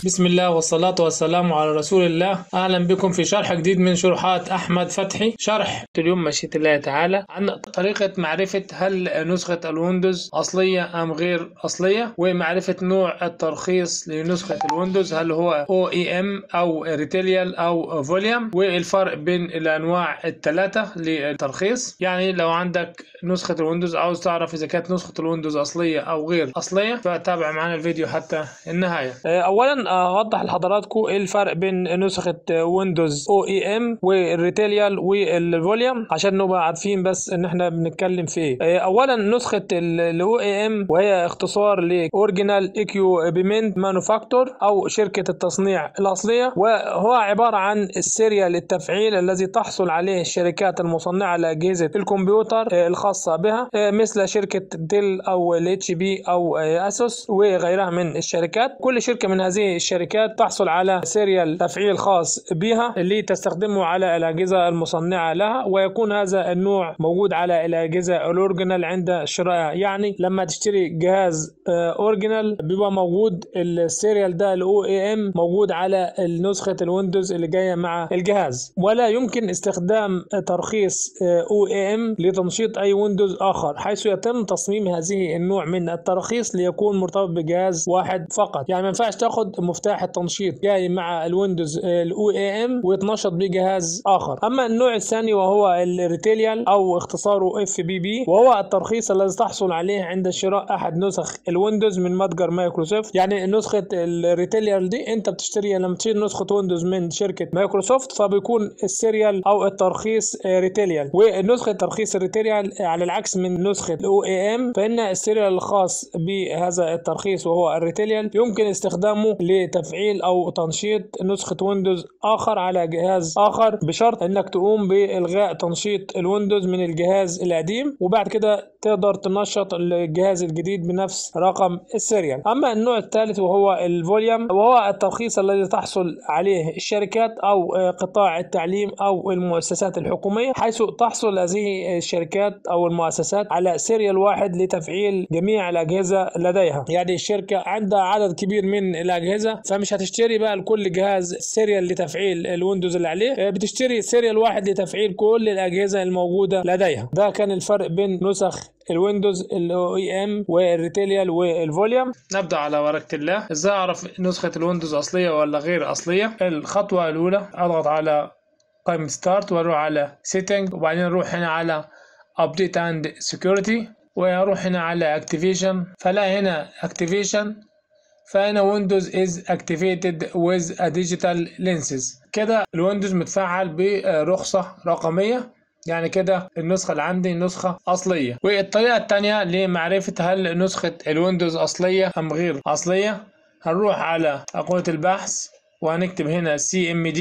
بسم الله والصلاة والسلام على رسول الله أهلا بكم في شرح جديد من شروحات أحمد فتحي شرح اليوم مشيئة الله تعالى عن طريقة معرفة هل نسخة الويندوز أصلية أم غير أصلية ومعرفة نوع الترخيص لنسخة الويندوز هل هو OEM أو ريتيليال أو فوليوم والفرق بين الأنواع الثلاثة للترخيص يعني لو عندك نسخة الويندوز عاوز تعرف إذا كانت نسخة الويندوز أصلية أو غير أصلية فتابع معنا الفيديو حتى النهاية اولا اوضح لحضراتكم ايه الفرق بين نسخه ويندوز او اي ام والريتيليال والفوليوم عشان نبقى عارفين بس ان احنا بنتكلم في ايه اولا نسخه الاو اي ام وهي اختصار لاوريجينال ايكيوبمنت مانوفاكتور او شركه التصنيع الاصليه وهو عباره عن السيريال التفعيل الذي تحصل عليه الشركات المصنعه لاجهزه الكمبيوتر الخاصه بها مثل شركه ديل او الاتش بي او اسوس وغيرها من الشركات كل شركه من هذه الشركات تحصل على سيريال تفعيل خاص بها اللي تستخدمه على الأجهزة المصنعة لها ويكون هذا النوع موجود على الأجهزة الأورجينال عند شرائها يعني لما تشتري جهاز أورجينال بيبقى موجود السيريال ده الاو اي ام موجود على نسخة الويندوز اللي جاية مع الجهاز ولا يمكن استخدام ترخيص او اي ام لتنشيط أي ويندوز آخر حيث يتم تصميم هذه النوع من التراخيص ليكون مرتبط بجهاز واحد فقط يعني ما ينفعش تاخد مفتاح التنشيط جاي مع الويندوز الاو اي ام ويتنشط بيه جهاز اخر اما النوع الثاني وهو الريتيليال او اختصاره اف بي بي وهو الترخيص الذي تحصل عليه عند شراء احد نسخ الويندوز من متجر مايكروسوفت يعني نسخه الريتيليال دي انت بتشتريها لما تشتري نسخه ويندوز من شركه مايكروسوفت فبيكون السيريال او الترخيص ريتيليال ونسخه ترخيص الريتيليال على العكس من نسخه الاو اي ام فان السيريال الخاص بهذا الترخيص وهو الريتيليال يمكن استخدامه لتفعيل او تنشيط نسخة ويندوز اخر على جهاز اخر بشرط انك تقوم بالغاء تنشيط الويندوز من الجهاز القديم وبعد كده تقدر تنشط الجهاز الجديد بنفس رقم السيريال اما النوع الثالث وهو الفوليوم وهو الترخيص الذي تحصل عليه الشركات او قطاع التعليم او المؤسسات الحكومية حيث تحصل هذه الشركات او المؤسسات على سيريال واحد لتفعيل جميع الاجهزة لديها يعني الشركة عندها عدد كبير من الاجهزة فمش هتشتري بقى لكل جهاز سيريال لتفعيل الويندوز اللي عليه بتشتري سيريال واحد لتفعيل كل الاجهزه الموجوده لديها ده كان الفرق بين نسخ الويندوز الاو اي ام والريتيليال والفوليوم نبدا على ورقه الله ازاي اعرف نسخه الويندوز اصليه ولا غير اصليه الخطوه الاولى اضغط على قائمه ستارت واروح على سيتنج وبعدين اروح هنا على ابديت اند سكيورتي واروح هنا على اكتيفيشن فلاقي هنا اكتيفيشن فهنا ويندوز is activated with a digital lenses كده الويندوز متفعل برخصة رقمية يعني كده النسخة اللي عندي نسخة أصلية والطريقة التانية لمعرفة هل نسخة الويندوز أصلية أم غير أصلية هنروح على أقوى البحث وهنكتب هنا CMD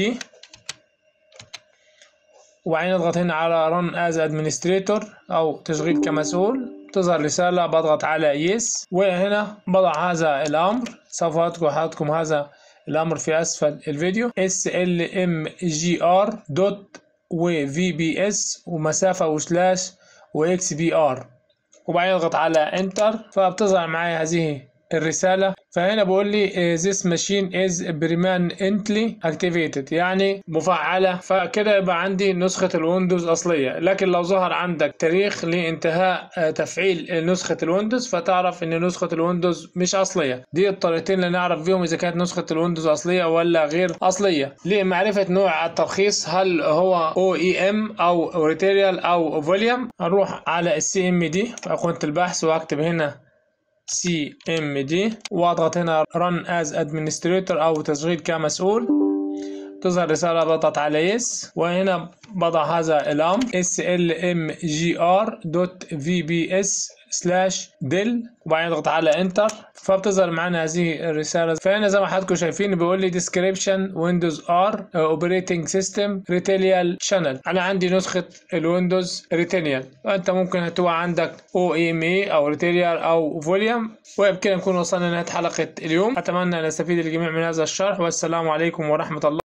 وبعدين نضغط هنا على Run as Administrator أو تشغيل كمسؤول تظهر رسالة بضغط على يس وهنا بضع هذا الأمر سوف أذكر حضراتكم هذا الأمر في أسفل الفيديو slmgr دوت و vbs ومسافة وسلاش و xbr وبعدين اضغط على انتر فبتظهر معايا هذه الرسالة فهنا بقول لي this machine is permanently activated يعني مفعلة فكده يبقى عندي نسخة الويندوز أصلية لكن لو ظهر عندك تاريخ لانتهاء تفعيل نسخة الويندوز فتعرف إن نسخة الويندوز مش أصلية دي الطريقتين اللي نعرف بيهم إذا كانت نسخة الويندوز أصلية ولا غير أصلية لمعرفة نوع الترخيص هل هو OEM أو ريتيريال أو فوليوم هنروح على السي ام دي في أيقونة البحث وأكتب هنا سي ام دي واضغط هنا run as administrator او تشغيل كمسؤول تظهر رسالة بضغط على يس وهنا بضع هذا الامر slmgr.vbs سلاش ديل وبعدين اضغط على انتر فبتظهر معانا هذه الرساله فهنا زي ما حضراتكم شايفين بيقول لي ديسكريبشن ويندوز ار اوبريتنج سيستم ريتيليال شانل انا عندي نسخه الويندوز ريتيليال وانت ممكن هتبقى عندك او ام اي او ريتيليال او فوليوم وبكده نكون وصلنا لنهايه حلقه اليوم اتمنى ان استفيد الجميع من هذا الشرح والسلام عليكم ورحمه الله